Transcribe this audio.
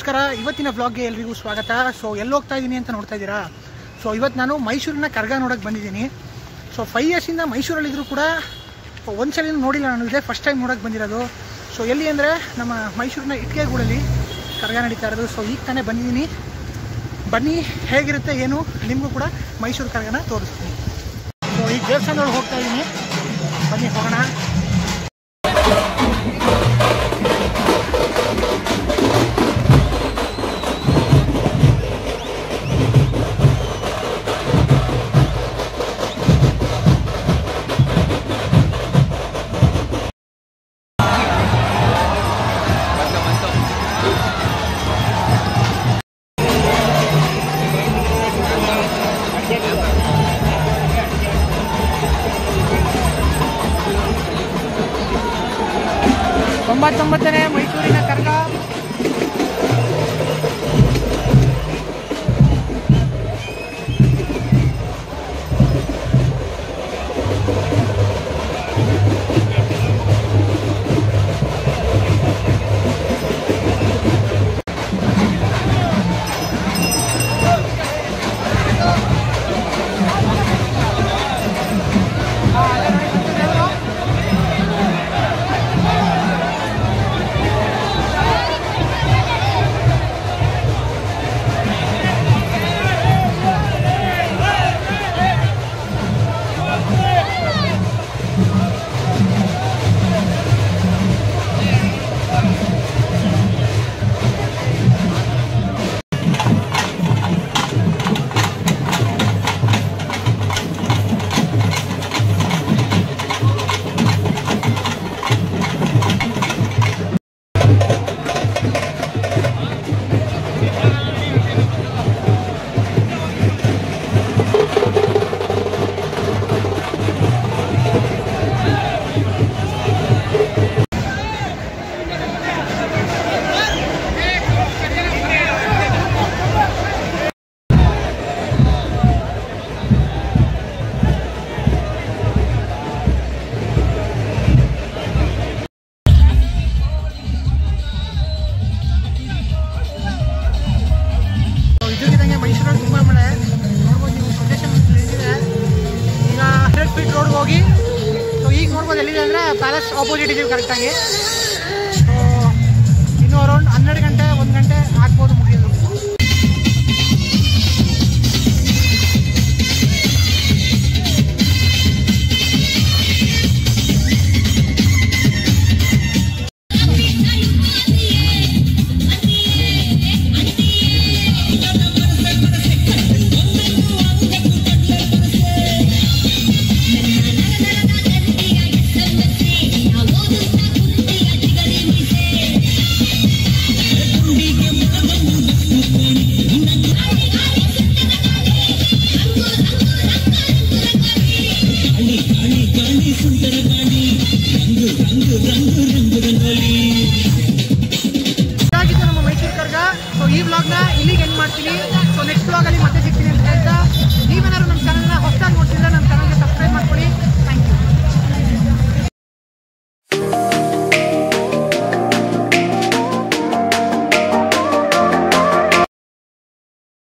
ನಮಸ್ಕಾರ ಇವತ್ತಿನ ವ್ಲಾಗ್ಗೆ ಎಲ್ರಿಗೂ ಸ್ವಾಗತ ಸೊ ಎಲ್ಲಿ ಹೋಗ್ತಾ ಇದ್ದೀನಿ ಅಂತ ನೋಡ್ತಾ ಇದ್ದೀರಾ ಸೊ ಇವತ್ತು ನಾನು ಮೈಸೂರಿನ ಕರ್ಗ ನೋಡೋಕೆ ಬಂದಿದ್ದೀನಿ ಸೊ ಫೈವ್ ಇಯರ್ಸಿಂದ ಮೈಸೂರಲ್ಲಿದ್ದರೂ ಕೂಡ ಒಂದ್ಸಲ ನೋಡಿಲ್ಲ ನಾನು ಇದೇ ಫಸ್ಟ್ ಟೈಮ್ ನೋಡೋಕೆ ಬಂದಿರೋದು ಸೊ ಎಲ್ಲಿ ಅಂದರೆ ನಮ್ಮ ಮೈಸೂರಿನ ಇಟ್ಕೆಗೂಡಲ್ಲಿ ಕರ್ಗ ನಡೀತಾ ಇರೋದು ಸೊ ಈಗ ತಾನೇ ಬಂದಿದ್ದೀನಿ ಬನ್ನಿ ಹೇಗಿರುತ್ತೆ ಏನು ನಿಮಗೂ ಕೂಡ ಮೈಸೂರು ಕರ್ಗನ ತೋರಿಸ್ತೀನಿ ಸೊ ಈಗ ದೇವಸ್ಥಾನದೊಳಗೆ ಹೋಗ್ತಾ ಇದ್ದೀನಿ ಬನ್ನಿ ಹೋಗೋಣ ತೊಂಬತ್ತೊಂಬತ್ತನೇ ಮೈಸೂರಿನ ಕರ್ಗ ಸೊ ಇದಕ್ಕಿದ್ದಂಗೆ ಮೈಸೂರಲ್ಲಿ ತುಂಬ ಮಳೆ ನೋಡ್ಬೋದು ನೀವು ಪ್ರದೇಶ ಇದೆ ಈಗ ಹಂಡ್ರೆಡ್ ಫೀಟ್ ರೋಡ್ಗೆ ಹೋಗಿ ಸೊ ಈಗ ನೋಡ್ಬೋದು ಎಲ್ಲಿದೆ ಅಂದರೆ ಪ್ಯಾಲೇಸ್ ಆಪೋಸಿಟ್ ಇದೀವಿ ಕರೆಕ್ಟಾಗಿ ಸೊ ಇನ್ನೂ ಅರೌಂಡ್ ಹನ್ನೆರಡು ಗಂಟೆ ಒಂದು ಗಂಟೆ ಆಗ್ಬೋದು ಮುಗಿಯೋದು ಇದಾಗಿತ್ತು ನಮ್ಮ ಮೈಸೂರು ಕರ್ಗ ಸೊ ಈ ವ್ಲಾಗ್ನ ಇಲ್ಲಿಗೆ ಎಂಡ್ ಮಾಡ್ತೀನಿ ಸೊ ನೆಕ್ಸ್ಟ್ ವ್ಲಾಗಲ್ಲಿ ಮತ್ತೆ ಸಿಗ್ತೀನಿ ಅಂತ ಹೇಳ್ತಾ ನೀವೇನಾದ್ರು ನಮ್ಮ ಚಾನಲ್ನ ಹೊಸದಾಗಿ ನೋಡ್ತಿದ್ರೆ ನಮ್ಮ ಚಾನಲ್ಗೆ ಸಬ್ಸ್ಕ್ರೈಬ್ ಮಾಡ್ಕೊಳ್ಳಿ